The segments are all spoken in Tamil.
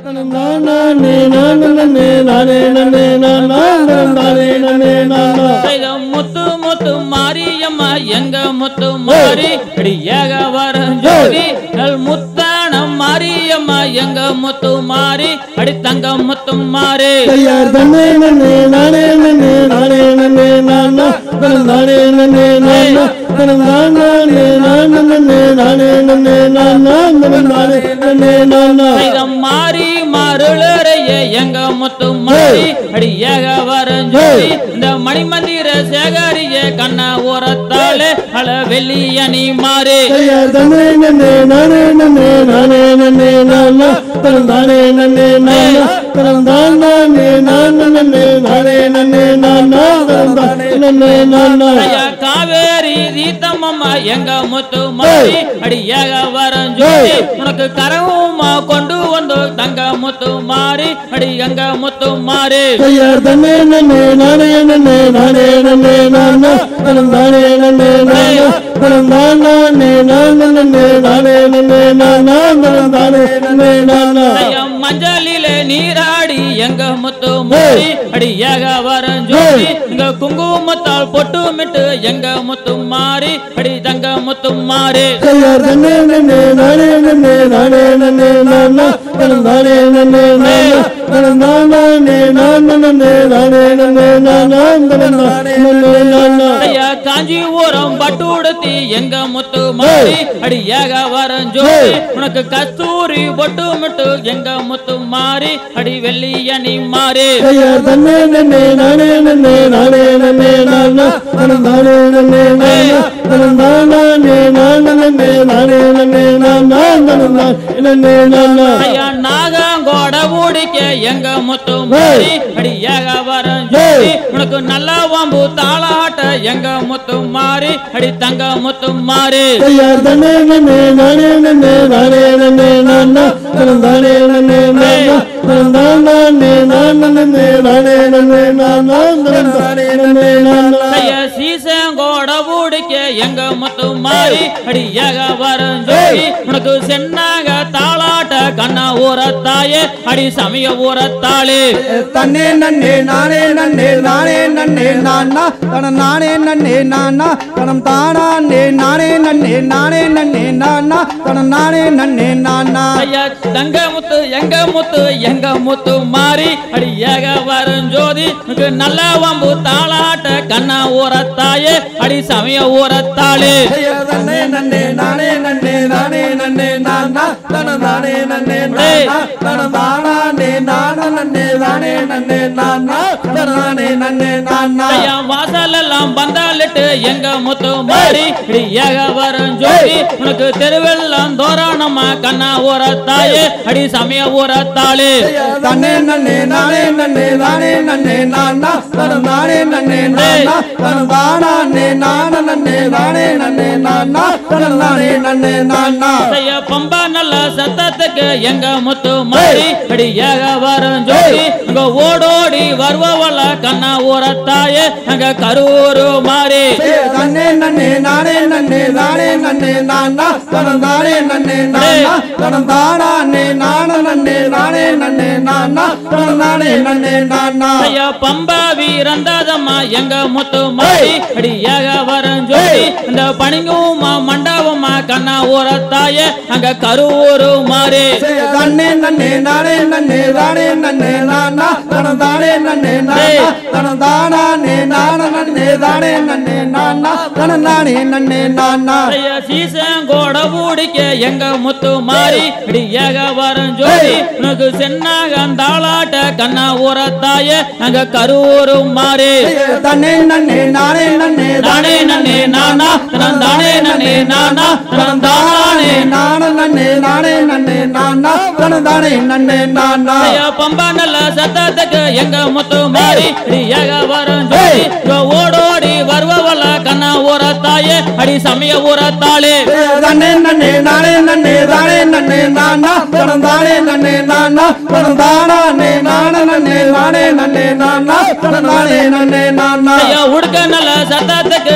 முத்து முத்து மாரியம்மா எங்க முத்து மாறி அடி ஏக வரம் ஜோதி நல் முத்தானம் மாரியம்மா எங்க முத்து மாறி அடி தங்க முத்து மாறி கையார் தன்னே நன்னே நானே நன்னே நானே நன்னே நானா தனம் நானே நன்னே நானா தனம் நானே நானே நன்னே நானே நன்னே நானா தனம் நானே நன்னே நானா சைதம் மாறி மாறுளறைய எங்க முத்து மாறி அடி ஏக வரம் ஜோதி இந்த மணிமந்திர சேகரிய கண்ண உரத்தாலே அல வெள்ளியணி மாறி கையார் தன்னே நன்னே நானே நன்னே நானே நன்னே நானா தனம் நானே நன்னே நானா தனம் நானே நானே நன்னே நானே நன்னே நானா தனம் நானே நன்னே நானா ஐயா காவேரி தீத்தம்மம்மா எங்க முத்து மாறி அடி ஏக வரம் ஜோதி உனக்கு கரவுமா கொண்டு வந்து தங்க முத்து மாறி அடி எங்க முத்து மாறி கையார் தன்னே நன்னே நானே நன்னே நானே நன்னே நானா தனம் நானே நன்னே நானா தனம் நானே நானே நன்னே நானே நன்னே நானா தனம் நானே நன்னே நானா ஐயா மஞ்சளிலே நீராடி எங்க முத்து மாறி அடி ஏக வரம் ஜோதி இங்க குங்குமத்தால் பொட்டு மிட்டு எங்க முத்து மாறி அடி தங்க முத்து மாறி கையார் தன்னே நன்னே நானே நன்னே நானே நன்னே நானா தனம் நானே நன்னே நானா தனம் நானே நானே நன்னே நானே நன்னே நானா தனம் நானே நன்னே நானா ஐயா காஞ்சிபுரம் பட்டு உடுத்தி எங்க முத்து மாறி அடி ஏக வரம் ஜோதி உனக்கு கஸ்தூரி பொட்டு மிட்டு எங்க முத்து மாறி அடி வெள்ளியணி மாறி கையார் தன்னே நன்னே நானே நன்னே நானே நன்னே நானா தனம் நானே நன்னே நானா தனம் நானே நானே நன்னே நானே நன்னே நானா தனம் நானே நன்னே நானா ஐயா நாகங்கோட ஊடிக்க எங்க முத்து மாறி அடி ஏக வரம் ஜோதி உனக்கு நல்ல வம்பு தாளாட்ட எங்க முத்து மாறி அடி தங்க முத்து மாறி கையார் தன்னே நன்னே நானே நன்னே நானே நன்னே நானா தனம் நானே நன்னே நானா தனம் நானே நானே நன்னே நானே நன்னே நானா தனம் நானே நன்னே நானா ஐயா சீசங்கோட ஊடிக்க எங்க முத்து மாறி அடி ஏக வரம் ஜோதி உனக்கு சென்னாக தாளாட்ட கண்ணா ஊரத்தாயே அடி சமய ஊரத்தாளே தன்னே நன்னே நானே நன்னே நானே நன்னே நானா தனம் நானே நன்னே நானா தனம் தானே நானே நன்னே நானே நன்னே நானா தனம் நானே நன்னே நானா ஐயா தங்க முத்து எங்க முத்து எங்க முத்து மாறி அடி ஏக வரும் ஜோதி உனக்கு நல்ல வம்பு தாளாட்ட கண்ணா ஊரத்தாயே அடி சமய ஊரத்தாளே தன்னே நன்னே நானே நன்னே நானே நன்னே நானா தனம் நானே நன்னே நானா தனம் தானே நானே நன்னே நானே நன்னே நானா தனம் நானே நன்னே நானா ஐயா வாசல் எல்லாம் பந்தாலிட்டு எங்க முத்து மாறி இடி ஏக வரும் ஜோதி உனக்கு தெருவெல்லாம் தோராணமா கண்ணா ஊரத்தாயே அடி சமய ஊரத்தாளே தன்னே நன்னே நானே நன்னே நானே நன்னே நானா தனம் நானே நன்னே நானா தனம் தானே நானே நன்னே நானே நன்னே நானா தனம் நானே நன்னே நானா ஐயா பம்பா நல்ல சத்தத்துக்கு எங்க முத்து மாறி அடி ஏக வரும் ஜோதி அங்க ஓடோடி வருவவள கண்ணா ஊரத்தாயே அங்க கரூரு மாறி தன்னே நன்னே நானே நன்னே நானே நன்னே நானா தனம் தானே நன்னே நானா தனம் தானே நானே நன்னே நானே நன்னே நானா தனம் நானே நன்னே நானா ஐயா பம்பா வீரந்தாதம்மா எங்க முத்து மாறி அடி ஏக வரும் ஜோதி இந்த பணிங்குமா மண்டபமா கண்ணா ஊரத்தாயே அங்க கரூரு மாறி தன்னே நன்னே நானே நன்னே தானே நன்னே நானா தனம் தானே நன்னே நானா தனம் தானே நானே நன்னே தானே நன்னே நானா தனம் தானே நன்னே நானா ஐயா சீசங்கோட பூடிக்க எங்க முத்து மாறி இடி ஏக வரும் ஜோதி உனக்கு சென்னாக தாளாட்ட கண்ணா ஊரத்தாயே அங்க கரூரு மாறி தன்னே நன்னே நானே நன்னே நானே நன்னே நானா தனம் தானே நன்னே நானா தனம் தானே நானே நன்னே நானே நன்னே நானா தனம் தானே நன்னே நானா ஐயா பம்பா நல்ல சத்தத்துக்கு எங்க முத்து மாறி இடி ஏக வரும் ஜோதி இங்க ஓடோடி வருவவள கண்ணா ஊரத்தாயே அடி சமய ஊரத்தாளே தன்னே நன்னே நானே நன்னே தானே நன்னே நானா தனம் தானே நன்னே நானா தனம் தானே நானே நன்னே நானே நன்னே நானா தனம் தானே நன்னே நானா ஐயா உடுக்க நல்ல சத்தத்துக்கு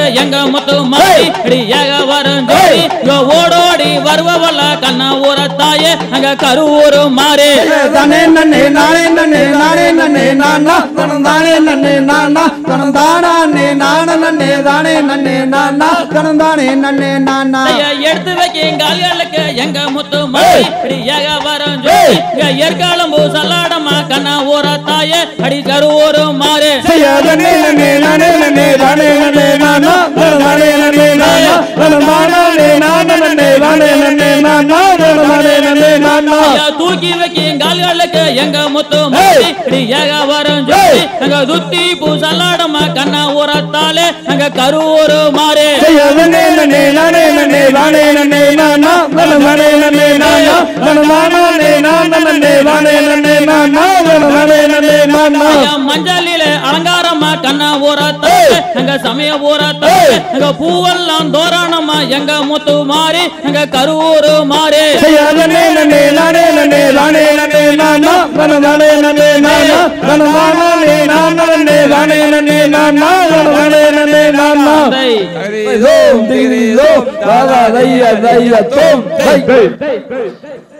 எங்க முத்து மாறி அடி ஏக வரும் ஜோடி இங்க ஓடோடி வருவவல்ல கண்ணா ஊர தாயே அங்க கருவூரு மாறி தானே நன்னே நானே நன்னே நானே நன்னே நானா தனம் தானே நன்னே நானா தனம் தானா நே நான நன்னே தானே நன்னே நானா தனம் தானே நன்னே நானா ஐயா, எடுத்து வைக்க கால்களுக்கு எங்க முத்து மாறி அடி ஏக வரும் ஜோடி இங்க ஏற்காலம் சல்லாடமா கண்ணா ஊர தாயே அடி கருவூரு மாறி செய்யாதனே நன்னே நானே நன்னே தானே நன்னே நானா தனம் தானே நன்னே நானா தனம் தானா நே நான நன்னே தானே நன்னே நானா தனம் தானே நன்னே நானா ஐயா, தூக்கி வைக்கும் கால்களுக்கு எங்க முத்து மாறி அடி ஏக வரும் ஜோடி அங்க துத்தி பூ சல்லாடமா கண்ணா ஊரத்தாலே அங்க கருவூரு மாறி செய்யாதனே நன்னே நானே நன்னே தானே நன்னே நானா தனம் தானே நன்னே நானா தனம் தானா நே நான நன்னே தானே நன்னே நானா தனம் தானே நன்னே நானா ஐயா, மஞ்சளிலே அலங்காரமா கண்ணா ஊரத்தாலே அங்க சமய ஊரத்தாலே அங்க பூவெல்லாம் தோரணமா எங்க முத்து மாறி அங்க கருவூரு மாறி செய்யாதனே நன்னே நானே நன்னே தானே நன்னே நானா தனம் தானே நன்னே நானா தனம் தானா நே நான நன்னே தானே நன்னே நானா தனம் தானே நன்னே நானா டேய். தோம் திரி தோம் தாதா தைய தைய தோம் தை